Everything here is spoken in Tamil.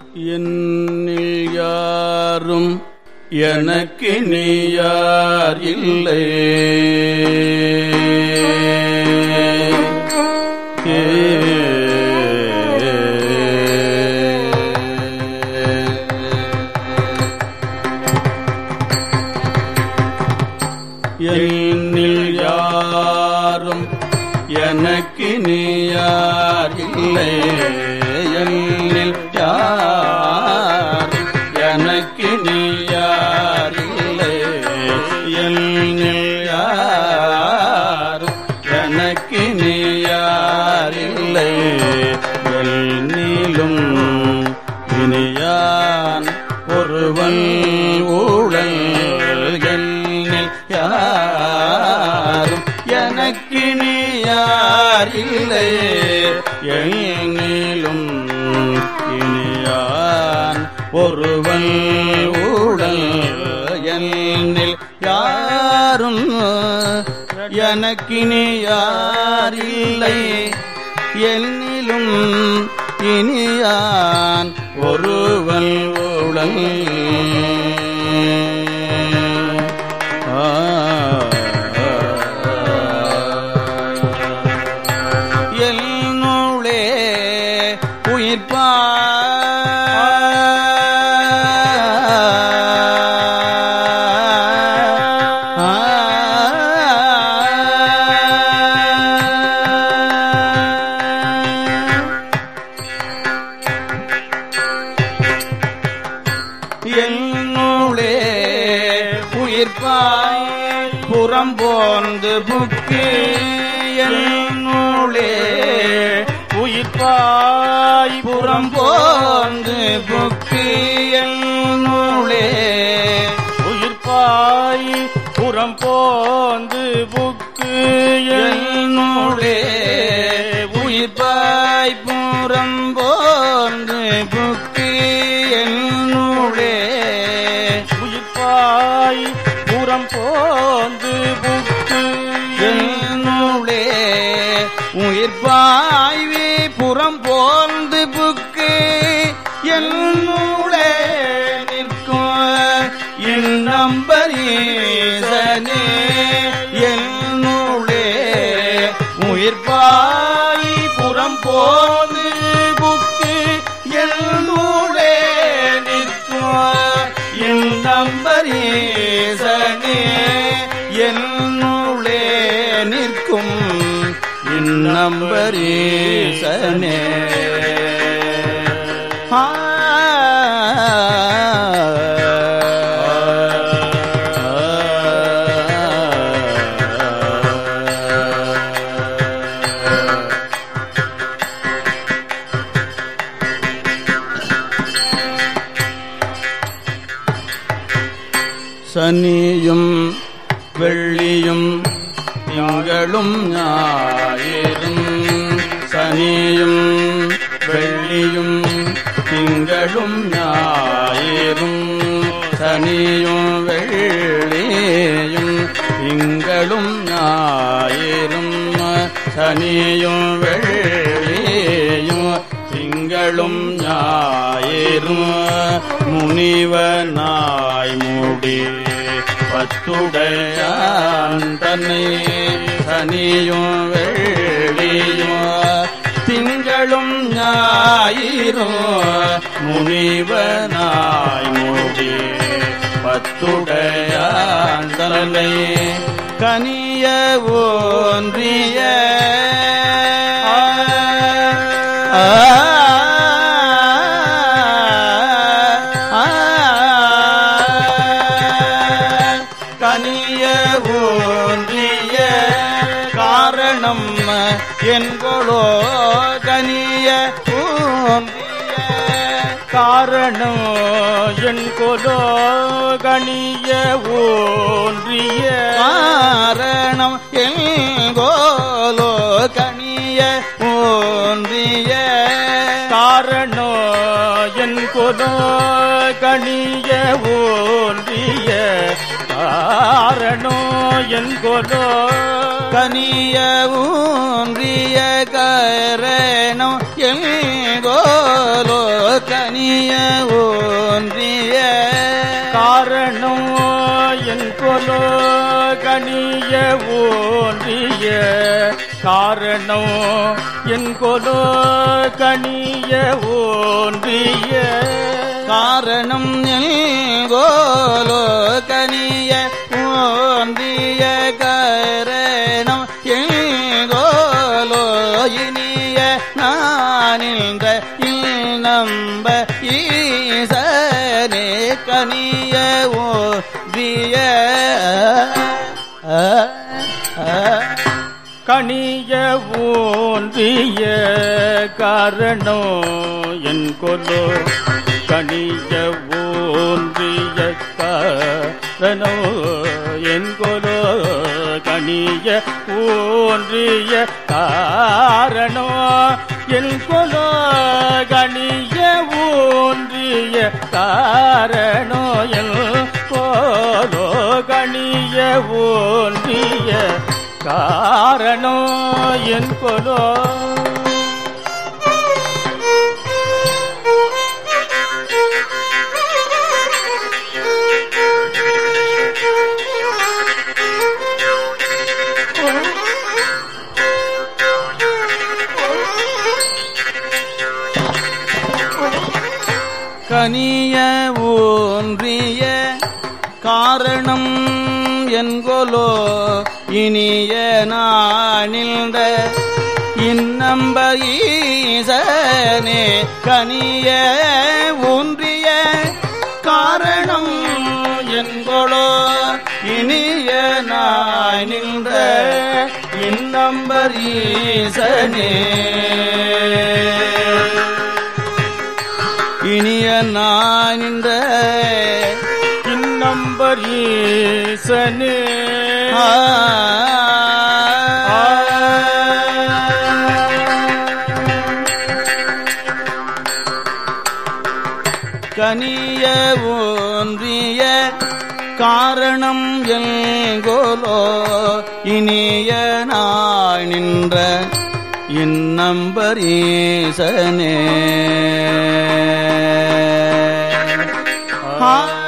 என்னில் யாரும் எனக்கு நீ யார் இல்லை என்னில் யாரும் எனக்கு நீ யார் இல்லை என்னில் யார் எனக்கு நீ யார் இல்லை என்னில் யார் எனக்கு நீ யார் இல்லை எண்ணிலும் இனியான் ஒருவன் ஊழல் எண்ணில் யாரும் எனக்கு நீ யார் இல்லை எண்ணிலும் இனியான் ஒருவன் ஊழல் என்னில் யாரும் எனக்கு நீ யார் இல்லை என்னிலும் இனியான் ஒருவன் ஊழல் ஆ என்னுளே உயிர்ப்பா என்னுளே உயிர்ப்பாய் புறம் போந்து புக்கு என்னுளே உயிர்ப்பாய் புறம் போந்து புக்கு என்னுளே உயிர்ப்பாய் புறம் போந்து புக்கு என்னுளே உயிர்ப்பாய் புறம் போந்து புக்கு என்னுளே உயிர்ப்பாய் புறம் போந்து புக்கு என்னுளே உயிர்ப்பாய்வி புறம் போந்து புக்கு என்னுளே நிற்கும் இந்நம்பரீசனே என்னுளே உயிர்ப்பாய் புறம் போந்து புக்கு என்னுளே நிற்கும் இந்நம்பரீசனே என்னுளே நிற்கும் இந்நம்பரீசனே ஆ சனியும் வெள்ளியும் திங்களும் ஞாயிறும் சனியும் வெள்ளியும் திங்களும் ஞாயிறும் சனியும் வெள்ளியும் திங்களும் ஞாயிறும் சனியும் வெள்ளியும் திங்களும் ஞாயிறும் முனிவனாய் மூடி பத்துடையான் தன்னை சனியும் வெள்ளியும் திங்களும் ஞாயிறும் முனிவனாய் மூடி பத்துடையான் தன்னை கனிய ஓன்றிய கனிய ஊன்றிய காரணம் என்கொளோ கனிய ஊன்றிய காரணம் என் கொலோ கணிய ஊன்றிய காரணம் எங்கோலோ கனிய ஊன்றிய காரணோ என் கொலோ கணிய ஊன்றிய காரணோ என் கொலோ கனிய ஊன்றிய கரணம் எங்கோலோ கனிய கொலோ கனிய ஊன்றிய காரணம் என் கொலோ கனிய ஊன்றிய காரணம் எங்கோலோ கனிய ஓந்திய கரணம் எங்கோலோ இனிய நானின்ற இல் நம்ப ஈசனே கனிய ஓந்திய கனிய ஊன்றிய காரணம் என் கொலோ கனிய ஊன்றிய காரணம் என் கொலோ கனிய ஊன்றிய காரணம் என் கொலோ கனிய ஊன்றிய காரணம் என் கோலோ கனிய ஊன்றிய காரணம் என் கொலோ கனிய ஊன்றிய காரணம் என்கொலோ இனிய நானில்த இன்னம்ப ஈசனே கனிய ஊன்றிய காரணம் என்கொலோ இனிய நானில்த இன்னம்பர் ஈசனே இனிய நான் இந்த இன்னம்பர் ஈசனே ஆ, கனிய ஒன்றிய காரணம் எங்கோலோ இனிய நாய் நின்ற இன்னம்பர் ஈசனே ஆ